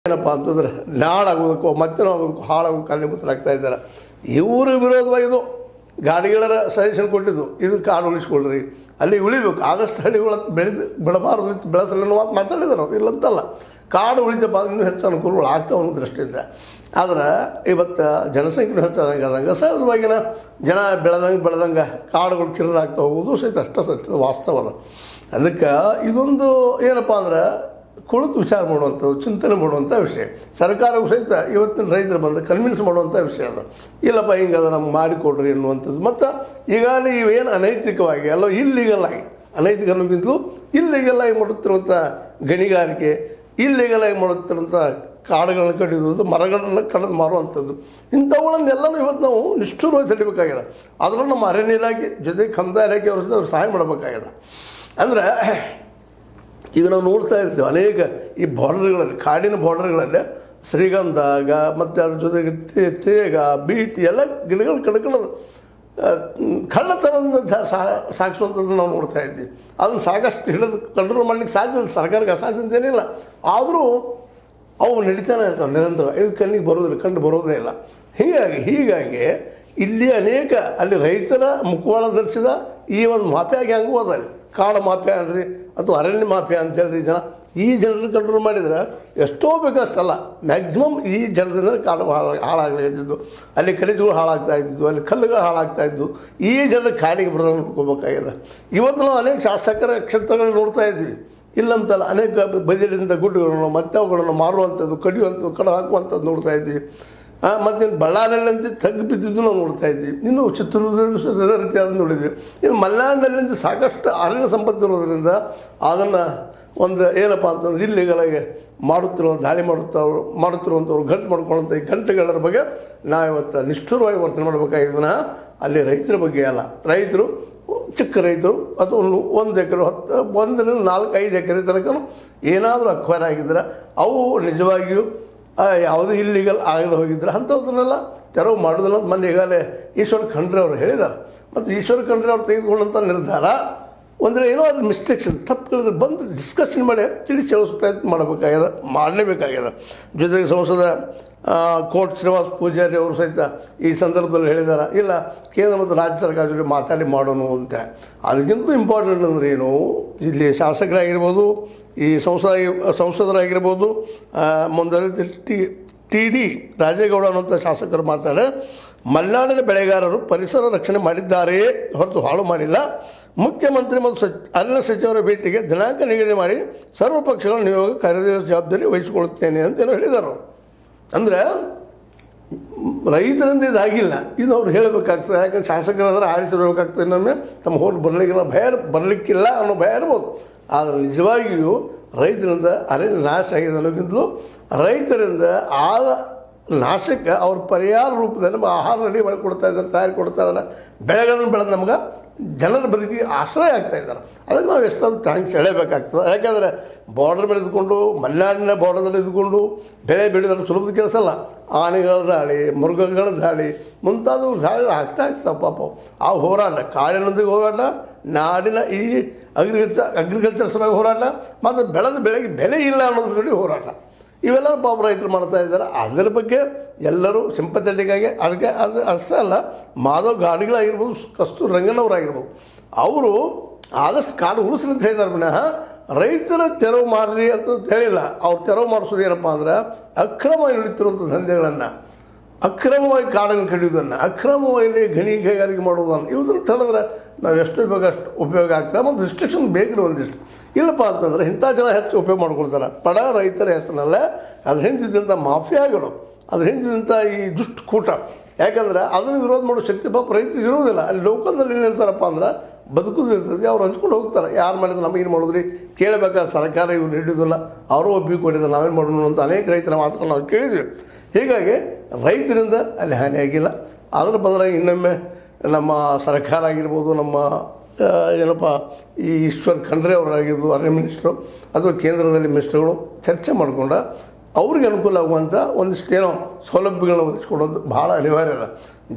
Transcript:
ಏನಪ್ಪ ಅಂತಂದ್ರೆ ನಾಡಾಗೋದಕ್ಕೋ ಮತ್ತೇನೋ ಆಗೋದಕ್ಕೋ ಹಾಳಾಗೋದಕ್ಕೆ ಕಾರಣೀಭೂತರಾಗ್ತಾ ಇದ್ದಾರೆ ಇವರು ವಿರೋಧವಾಗಿ ಇದು ಗಾಡಿಗಳರ ಸಜೆಷನ್ ಕೊಟ್ಟಿದ್ದು ಇದು ಕಾಡು ಉಳಿಸ್ಕೊಳ್ರಿ ಅಲ್ಲಿ ಉಳಿಬೇಕು ಆದಷ್ಟು ಹಳ್ಳಿಗಳ ಬೆಳೆದು ಬಿಡಬಾರ್ದು ಅಂತ ಬೆಳೆಸಲು ಅನ್ನೋ ಮಾತು ಮಾತಾಡಿದ್ದಾರೆ ಅವ್ರು ಇಲ್ಲಂತಲ್ಲ ಕಾಡು ಉಳಿತಪ್ಪ ಅಂದ್ರೆ ಇನ್ನೂ ಹೆಚ್ಚು ಅನುಕೂಲಗಳು ಆಗ್ತಾವೆ ಅನ್ನೋ ದೃಷ್ಟಿಯಿಂದ ಆದ್ರೆ ಇವತ್ತು ಜನಸಂಖ್ಯೆನೂ ಹೆಚ್ಚಾದಂಗೆ ಆದಂಗೆ ಸಹಜವಾಗಿನ ಜನ ಬೆಳೆದಂಗೆ ಬೆಳೆದಂಗೆ ಕಾಡುಗಳು ಕಿರಿದಾಗ್ತಾ ಹೋಗೋದು ಸಹಿತ ಅಷ್ಟ ಸತ್ಯದ ವಾಸ್ತವದ ಅದಕ್ಕೆ ಇದೊಂದು ಏನಪ್ಪ ಅಂದ್ರೆ ಕುಳಿತು ವಿಚಾರ ಮಾಡುವಂಥದ್ದು ಚಿಂತನೆ ಮಾಡುವಂಥ ವಿಷಯ ಸರ್ಕಾರವು ಸಹಿತ ಇವತ್ತಿನ ರೈತರು ಬಂದು ಕನ್ವಿನ್ಸ್ ಮಾಡುವಂಥ ವಿಷಯ ಅದು ಇಲ್ಲಪ್ಪ ಹಿಂಗದ ನಮ್ಗೆ ಮಾಡಿಕೊಡ್ರಿ ಅನ್ನುವಂಥದ್ದು ಮತ್ತು ಈಗಾಗಲೇ ಇವೇನು ಅನೈತಿಕವಾಗಿ ಅಲ್ಲ ಇಲ್ಲಿಗಲ್ ಆಗಿ ಅನೈತಿಕ ಅನ್ನೋಕ್ಕಿಂತಲೂ ಇಲ್ಲಿಗೆಲ್ಲ ಆಗಿ ಮಾಡುತ್ತಿರುವಂಥ ಗಣಿಗಾರಿಕೆ ಇಲ್ಲಿಗೆಲ್ಲ ಆಗಿ ಮಾಡುತ್ತಿರುವಂಥ ಕಾಡುಗಳನ್ನು ಕಡಿಯೋದು ಮರಗಳನ್ನು ಕಡಿದು ಮಾರುವಂಥದ್ದು ಇಂಥವುಗಳನ್ನೆಲ್ಲನೂ ಇವತ್ತು ನಾವು ನಿಷ್ಠುರವಾಗಿ ತಡಿಬೇಕಾಗಿದೆ ಅದರಲ್ಲೂ ನಮ್ಮ ಅರಣ್ಯ ಇಲಾಖೆ ಜೊತೆಗೆ ಕಂದಾಯ ಇಲಾಖೆ ಅವ್ರ ಜೊತೆ ಸಹಾಯ ಮಾಡಬೇಕಾಗಿದೆ ಅಂದರೆ ಈಗ ನಾವು ನೋಡ್ತಾ ಇರ್ತೀವಿ ಅನೇಕ ಈ ಬಾರ್ಡರ್ಗಳಲ್ಲಿ ಕಾಡಿನ ಬಾರ್ಡರ್ಗಳಲ್ಲಿ ಶ್ರೀಗಂಧ ಗ ಮತ್ತು ಅದ್ರ ಜೊತೆಗೆ ತೇ- ತೇಗ ಬೀಟ್ ಎಲ್ಲ ಗಿಡಗಳು ಕಡ್ಕೊಳ್ಳೋದು ಕಳ್ಳತನದಿಂದ ಧ- ಸಾ- ಸಾಗಿಸುವಂಥದ್ದು ನಾವು ನೋಡ್ತಾ ಇದ್ದೀವಿ ಅದನ್ನು ಸಾಕಷ್ಟು ಹಿಡಿದು ಕಂಟ್ರೋಲ್ ಮಾಡ್ಲಿಕ್ಕೆ ಸಾಧ್ಯ ಇಲ್ಲ. ಸರ್ಕಾರಕ್ಕೆ ಅಸಾಧ್ಯ ಅಂತ ಏನಿಲ್ಲ ಆದರೂ ಅವು ನಡೀತಾನೆ ಇರ್ತಾವೆ ನಿರಂತರ ಇದು ಕಣ್ಣಿಗೆ ಬರೋದಿಲ್ಲ ಕಂಡು ಬರೋದೇ ಇಲ್ಲ ಹೀಗಾಗಿ ಹೀಗಾಗಿ ಇಲ್ಲಿ ಅನೇಕ ಅಲ್ಲಿ ರೈತರ ಮುಖವಾಡ ಧರಿಸಿದ ಈ ಒಂದು ಮಾಫಿಯಾಗಿ ಹೆಂಗೂ ಅದ ಅಲ್ಲಿ ಕಾಡು ಮಾಫಿಯಾ ಅನ್ರಿ ಅಥವಾ ಅರಣ್ಯ ಮಾಫಿಯಾ ಅಂತ ಹೇಳ್ರಿ ಜನ ಈ ಜನರನ್ನ ಕಂಟ್ರೋಲ್ ಮಾಡಿದ್ರೆ ಎಷ್ಟೋ ಬೇಕಷ್ಟಲ್ಲ ಮ್ಯಾಕ್ಸಿಮಮ್ ಈ ಜನರಿಂದ ಕಾಡು ಹಾಳ ಹಾಳಾಗಲಿದ್ದು ಅಲ್ಲಿ ಖನಿಜಗಳು ಹಾಳಾಗ್ತಾ ಇದ್ದಿದ್ದು ಅಲ್ಲಿ ಕಲ್ಲುಗಳು ಹಾಳಾಗ್ತಾ ಇದ್ದು ಈ ಜನರ ಕಾಡಿಗೆ ಬರೋದನ್ನು ನೋಡ್ಕೋಬೇಕಾಗಿದೆ ಇವತ್ತು ನಾವು ಅನೇಕ ಶಾಸಕರ ಕ್ಷೇತ್ರಗಳು ನೋಡ್ತಾ ಇದ್ದೀವಿ ಇಲ್ಲಂತಲ್ಲ ಅನೇಕ ಬದಿಯಲ್ಲಿಂದ ಗುಡ್ಡುಗಳನ್ನು ಮತ್ತೆ ಅವುಗಳನ್ನು ಮಾರುವಂಥದ್ದು ಕಡಿಯುವಂಥದ್ದು ಕಡ ಹಾಕುವಂಥದ್ದು ನೋಡ್ತಾ ಇದ್ದೀವಿ ಮತ್ತು ಬಳ್ಳಾರಿಯಲ್ಲಂತೆ ತಗ್ಗು ಬಿದ್ದಿದ್ದು ನಾವು ನೋಡ್ತಾ ಇದ್ದೀವಿ ಇನ್ನು ಚಿತ್ರದುರ್ಗದಲ್ಲೂ ಸಹ ಅದೇ ರೀತಿಯಾದ ನೋಡಿದ್ವಿ ಇನ್ನು ಮಲೆನಾಡಿನಲ್ಲಿಂದ ಸಾಕಷ್ಟು ಅರಣ್ಯ ಸಂಪತ್ತು ಇರೋದ್ರಿಂದ ಅದನ್ನು ಒಂದು ಏನಪ್ಪ ಅಂತಂದ್ರೆ ಇಲ್ಲಿಗಳಿಗೆ ಮಾಡುತ್ತಿರುವ ದಾಳಿ ಮಾಡುತ್ತವ್ರು ಮಾಡುತ್ತಿರುವಂಥವ್ರು ಗಂಟು ಮಾಡ್ಕೊಳ್ಳುವಂಥ ಈ ಗಂಟೆಗಳ ಬಗ್ಗೆ ನಾವು ಇವತ್ತು ನಿಷ್ಠುರವಾಗಿ ವರ್ತನೆ ಮಾಡಬೇಕಾಗಿದ್ವನ ಅಲ್ಲಿ ರೈತರ ಬಗ್ಗೆ ಅಲ್ಲ ರೈತರು ಚಿಕ್ಕ ರೈತರು ಅಥವಾ ಒಂದು ಒಂದು ಎಕರೆ ಹತ್ತು ಒಂದರಿಂದ ನಾಲ್ಕು ಐದು ಎಕರೆ ತನಕ ಏನಾದರೂ ಅಕ್ವೈರ್ ಆಗಿದ್ರೆ ಅವು ನಿಜವಾಗಿಯೂ ಆ, ಯಾವುದೂ ಇಲ್ಲಿಗಲ್ ಆಗದೆ ಹೋಗಿದ್ರೆ ಅಂಥವ್ರನ್ನೆಲ್ಲ ತೆರವು ಮಾಡೋದಿಲ್ಲ ಅಂತ ಮೊನ್ನೆ ಈಗಾಗಲೇ ಈಶ್ವರ ಖಂಡ್ರೆ ಅವರು ಹೇಳಿದ್ದಾರೆ ಮತ್ತು ಈಶ್ವರ ಖಂಡ್ರೆ ಅವ್ರು ತೆಗೆದುಕೊಂಡಂಥ ನಿರ್ಧಾರ ಅಂದರೆ ಏನೋ ಅದು ಮಿಸ್ಟೇಕ್ಸ್ ಇದೆ ತಪ್ಪುಗಳಿದ್ರೆ ಬಂದು ಡಿಸ್ಕಷನ್ ಮಾಡಿ ತಿಳಿಸಿ ಹೇಳೋಸ್ ಪ್ರಯತ್ನ ಮಾಡಬೇಕಾಗ್ಯದ ಮಾಡಲೇಬೇಕಾಗ್ಯದ ಜೊತೆಗೆ ಸಂಸದ ಆ, ಕೋಟ್ ಶ್ರೀನಿವಾಸ್ ಪೂಜಾರಿ ಅವರು ಸಹಿತ ಈ ಸಂದರ್ಭದಲ್ಲಿ ಹೇಳಿದ್ದಾರೆ ಇಲ್ಲ ಕೇಂದ್ರ ಮತ್ತು ರಾಜ್ಯ ಸರ್ಕಾರ ಜೊತೆ ಮಾತಾಡಿ ಮಾಡೋಣ ಅಂತ ಅದಕ್ಕಿಂತ ಇಂಪಾರ್ಟೆಂಟ್ ಅಂದ್ರೆ ಏನು ಇಲ್ಲಿ ಶಾಸಕರಾಗಿರ್ಬೋದು ಈ ಸಂಸದ ಸಂಸದರಾಗಿರ್ಬೋದು ಆ, ಮುಂದೆ ಟಿ ಟಿ ಡಿ ರಾಜೇಗೌಡ ಅನ್ನುವಂಥ ಶಾಸಕರು ಮಾತಾಡಿ ಮಲೆನಾಡಿನ ಬೆಳೆಗಾರರು ಪರಿಸರ ರಕ್ಷಣೆ ಮಾಡಿದ್ದಾರೆಯೇ ಹೊರತು ಹಾಳು ಮಾಡಿಲ್ಲ ಮುಖ್ಯಮಂತ್ರಿ ಮತ್ತು ಸಚ್ ಅರಣ್ಯ ಸಚಿವರ ಭೇಟಿಗೆ ದಿನಾಂಕ ನಿಗದಿ ಮಾಡಿ ಸರ್ವ ಪಕ್ಷಗಳ ನಿಯೋಗ ಕಾರ್ಯದರ್ಶಿ ಜವಾಬ್ದಾರಿ ವಹಿಸಿಕೊಳ್ಳುತ್ತೇನೆ ಅಂತ ಏನೋ ಹೇಳಿದರು ಅಂದರೆ ರೈತರಿಂದ ಇದಾಗಿಲ್ಲ ಇದು ಅವ್ರು ಹೇಳಬೇಕಾಗ್ತದೆ ಯಾಕಂದ್ರೆ ಶಾಸಕರಾದ್ರೆ ಆರಿಸಿರ್ಬೇಕಾಗ್ತದೆ ಇನ್ನೊಮ್ಮೆ ತಮ್ಮ ಹೋಗಿ ಬರಲಿಕ್ಕಿಲ್ಲ ಭಯ ಬರಲಿಕ್ಕಿಲ್ಲ ಅನ್ನೋ ಭಯ ಇರ್ಬೋದು ಆದರೆ ನಿಜವಾಗಿಯೂ ರೈತರಿಂದ ಅರಣ್ಯ ನಾಶ ಆಗಿದೆ ಅನ್ನೋಕ್ಕಿಂತಲೂ ರೈತರಿಂದ ಆದ ನಾಶಕ್ಕೆ ಅವ್ರ ಪರಿಹಾರ ರೂಪದಲ್ಲಿ ನಮ್ಗೆ ಆಹಾರ ರೆಡಿ ಮಾಡಿ ಕೊಡ್ತಾ ಇದ್ದಾರೆ ತಯಾರಿ ಕೊಡ್ತಾ ಇದ್ದಾರೆ ಬೆಳೆಗಳನ್ನು ಬೆಳೆದು ನಮ್ಗೆ ಜನರ ಬದುಕಿಗೆ ಆಶ್ರಯ ಆಗ್ತಾ ಇದ್ದಾರೆ ಅದಕ್ಕೆ ನಾವು ಎಷ್ಟೊಂದು ಥ್ಯಾಂಕ್ಸ್ ಹೇಳಬೇಕಾಗ್ತದೆ ಯಾಕಂದರೆ ಬಾರ್ಡರ್ ಮೇಲೆ ಇದ್ಕೊಂಡು ಮಲೆನಾಡಿನ ಬಾರ್ಡರ್ದಲ್ಲಿ ಇದ್ಕೊಂಡು ಬೆಳೆ ಬೆಳೆಯೋದ್ರ ಸುಲಭದ ಕೆಲಸ ಅಲ್ಲ ಆನೆಗಳ ದಾಳಿ ಮೃಗಗಳ ದಾಳಿ ಮುಂತಾದವು ದಾಳಿ ಆಗ್ತಾ ಆಗ್ತಾವೆ ಪಾಪ ಆ ಹೋರಾಟ ಕಾಡಿನೊಂದಿಗೆ ಹೋರಾಟ ನಾಡಿನ ಈ ಅಗ್ರಿಕಲ್ಚರ್ ಅಗ್ರಿಕಲ್ಚರ್ ಸಲುವಾಗಿ ಹೋರಾಟ ಮತ್ತು ಬೆಳೆದ ಬೆಳೆಗೆ ಬೆಲೆ ಇಲ್ಲ ಅನ್ನೋದ್ರ ಜೊತೆ ಹೋರಾಟ ಇವೆಲ್ಲ ಪಾಪ ರೈತರು ಮಾಡ್ತಾ ಇದ್ದಾರೆ ಅದರ ಬಗ್ಗೆ ಎಲ್ಲರೂ ಸಿಂಪಥೆಟಿಕ್ ಆಗಿ ಅದಕ್ಕೆ ಅದು ಅಷ್ಟೇ ಅಲ್ಲ ಮಾಧವ್ ಗಾಡಿಗಳಾಗಿರ್ಬೋದು ಕಸ್ತೂರ್ ರಂಗನವರಾಗಿರ್ಬೋದು ಅವರು ಆದಷ್ಟು ಕಾಡು ಉಳಿಸ್ರಿ ಅಂತ ಹೇಳಿದಾರೆ ವಿನಃ ರೈತರ ತೆರವು ಮಾಡಿರಿ ಅಂತ ಹೇಳಿಲ್ಲ ಅವ್ರು ತೆರವು ಮಾಡಿಸೋದು ಏನಪ್ಪ ಅಂದ್ರೆ ಅಕ್ರಮವಾಗಿ ನಡೀತಿರುವಂಥ ದಂಧೆಗಳನ್ನು ಅಕ್ರಮವಾಗಿ ಕಾಡನ್ನು ಕಡಿಯೋದನ್ನು ಅಕ್ರಮವಾಗಿ ಗಣಿ ಕೈಗಾರಿಕೆ ಮಾಡೋದನ್ನು ಇವುದನ್ನು ತಡೆದ್ರೆ ನಾವು ಎಷ್ಟು ಉಪಯೋಗ ಅಷ್ಟು ಉಪಯೋಗ ಆಗ್ತದೆ ಮತ್ತು ರಿಸ್ಟ್ರಿಕ್ಷನ್ ಬೇಕಿರೋ ಒಂದಿಷ್ಟು ಇಲ್ಲಪ್ಪ ಅಂತಂದ್ರೆ ಇಂಥ ಜನ ಹೆಚ್ಚು ಉಪಯೋಗ ಮಾಡ್ಕೊಳ್ತಾರೆ ಬಡ ರೈತರ ಹೆಸರಿನಲ್ಲೇ ಅದ್ರ ಹಿಂದಿದ್ದಂಥ ಮಾಫಿಯಾಗಳು ಅದ್ರ ಹಿಂದಿದ್ದಂಥ ಈ ದುಷ್ಟ ಕೂಟ ಯಾಕಂದ್ರೆ ಅದನ್ನು ವಿರೋಧ ಮಾಡೋ ಶಕ್ತಿ ಪಾಪ ರೈತರಿಗೆ ಇರೋದಿಲ್ಲ ಅಲ್ಲಿ ಲೋಕಲ್ದಲ್ಲಿ ಏನು ಹೇಳ್ತಾರಪ್ಪ ಅಂದ್ರೆ ಬದುಕುದು ಇರ್ತದೆ ಅವ್ರು ಹಂಚ್ಕೊಂಡು ಹೋಗ್ತಾರೆ ಯಾರು ಮಾಡಿದ್ರೆ ನಮಗೇನು ಮಾಡಿದ್ರಿ ಕೇಳಬೇಕಾದ ಸರ್ಕಾರ ಇವ್ರು ಹಿಡಿಯೋದಿಲ್ಲ ಅವರು ಒಬ್ಬಿ ಕೊಟ್ಟಿದ್ದಾರೆ ನಾವೇನು ಮಾಡೋಣ ಅಂತ ಅನೇಕ ರೈತರ ಮಾತುಗಳು ನಾವು ಕೇಳಿದ್ವಿ ಹೀಗಾಗಿ ರೈತರಿಂದ ಅಲ್ಲಿ ಹಾನಿಯಾಗಿಲ್ಲ ಅದರ ಬದಲಾಗಿ ಇನ್ನೊಮ್ಮೆ ನಮ್ಮ ಸರ್ಕಾರ ಆಗಿರ್ಬೋದು ನಮ್ಮ ಆ, ಏನಪ್ಪ ಈ ಈಶ್ವರ್ ಖಂಡ್ರೆ ಅವರಾಗಿರ್ಬೋದು ಅರಣ್ಯ ಮಿನಿಸ್ಟ್ರು ಅಥವಾ ಕೇಂದ್ರದಲ್ಲಿ ಮಿನಿಸ್ಟ್ರುಗಳು ಚರ್ಚೆ ಮಾಡಿಕೊಂಡ ಅವ್ರಿಗೆ ಅನುಕೂಲ ಆಗುವಂಥ ಒಂದಿಷ್ಟು ಏನೋ ಸೌಲಭ್ಯಗಳನ್ನ ಒದಗಿಸ್ಕೊಡೋದು ಭಾಳ ಅನಿವಾರ್ಯ ಅದ